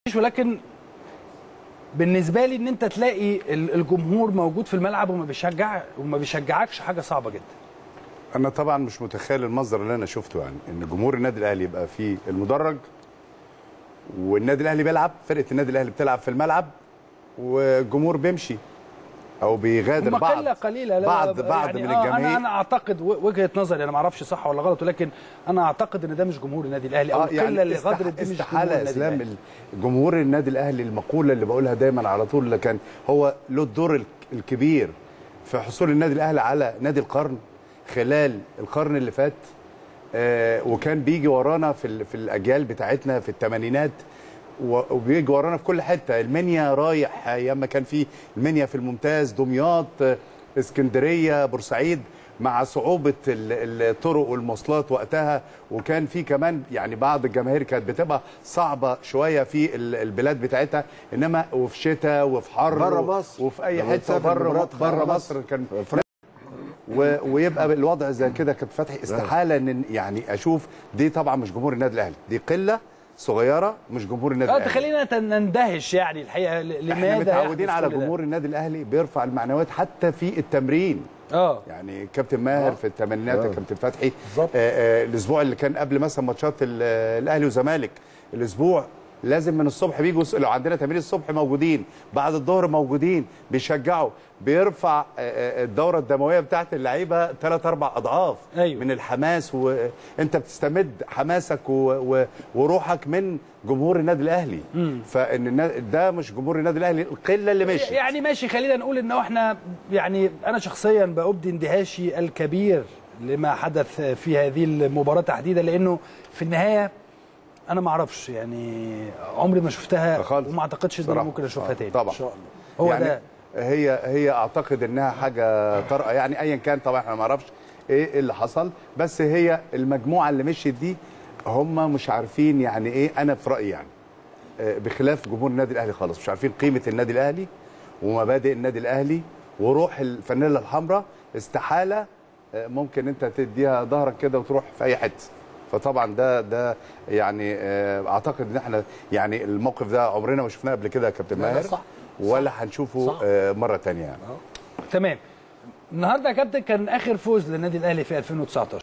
ولكن بالنسبه لي ان انت تلاقي ال- الجمهور موجود في الملعب وما بيشجع وما بيشجعكش حاجه صعبه جدا انا طبعا مش متخيل المنظر اللي انا شفته يعني ان جمهور النادي الاهلي يبقى في المدرج والنادي الاهلي بيلعب فرقه النادي الاهلي بتلعب في الملعب والجمهور بيمشي او بيغادر هم بعض قله قليله لا بعض بعض يعني من آه الجماهير انا انا اعتقد و- وجهه نظري انا ما اعرفش صح ولا غلط ولكن انا اعتقد ان ده مش جمهور النادي الاهلي او اه القله يعني اللي استح- غدرت دي مش جمهور استحاله النادي اسلام الأهلي. جمهور النادي الاهلي المقوله اللي بقولها دايما على طول اللي كان هو له الدور الك- الكبير في حصول النادي الاهلي على نادي القرن خلال القرن اللي فات آه وكان بيجي ورانا في ال- في الاجيال بتاعتنا في الثمانينات و- وبيجي ورانا في كل حته المنيا رايح ايام ما كان في المنيا في الممتاز دمياط آه، اسكندريه بورسعيد مع صعوبه ال- الطرق والمواصلات وقتها وكان في كمان يعني بعض الجماهير كانت بتبقى صعبه شويه في ال- البلاد بتاعتها انما وفي شتاء وفي حر بره و- مصر. وفي اي لما حته تسافر بره مباريات بره خارج مصر كان و... ويبقى الوضع زي كده كابتن فتحي استحاله ان يعني اشوف دي طبعا مش جمهور النادي الاهلي دي قله صغيره مش جمهور النادي اه الاهلي تخلينا نت- نندهش يعني الحقيقه ل- لماذا احنا متعودين يحدث على كل ده؟ جمهور النادي الاهلي بيرفع المعنويات حتى في التمرين اه يعني كابتن ماهر في الثمانينات آه. كابتن فتحي بالظبط. آه آه الاسبوع اللي كان قبل مثلا ماتشات ال- الاهلي والزمالك الاسبوع لازم من الصبح بيجوا لو عندنا تمرين الصبح موجودين بعد الظهر موجودين بيشجعوا بيرفع آه، آه، الدوره الدمويه بتاعت اللعيبه ثلاث اربع اضعاف أيوة. من الحماس وانت بتستمد حماسك و... و... وروحك من جمهور النادي الاهلي فان النا- ده مش جمهور النادي الاهلي القله اللي مشيت يعني ماشي خلينا نقول ان احنا يعني انا شخصيا بأبدي اندهاشي الكبير لما حدث في هذه المباراه تحديدا لانه في النهايه انا ما اعرفش يعني عمري ما شفتها خالص. وما اعتقدش ان انا بصراحة. ممكن اشوفها آه، تاني طبعا هو يعني ده هي هي اعتقد انها حاجه طارئه يعني ايا كان طبعا احنا ما نعرفش ايه اللي حصل بس هي المجموعه اللي مشيت دي هم مش عارفين يعني ايه انا في رايي يعني آه، بخلاف جمهور النادي الاهلي خالص مش عارفين قيمه النادي الاهلي ومبادئ النادي الاهلي وروح الفانيلا الحمراء استحاله آه، ممكن انت تديها ظهرك كده وتروح في اي حته فطبعا ده ده يعني آه، اعتقد ان احنا يعني الموقف ده عمرنا ما شفناه قبل كده يا كابتن لا، لا، ماهر صح. ولا هنشوفه صح. آه، مره ثانيه يعني تمام النهارده يا كابتن كان اخر فوز للنادي الاهلي في 2019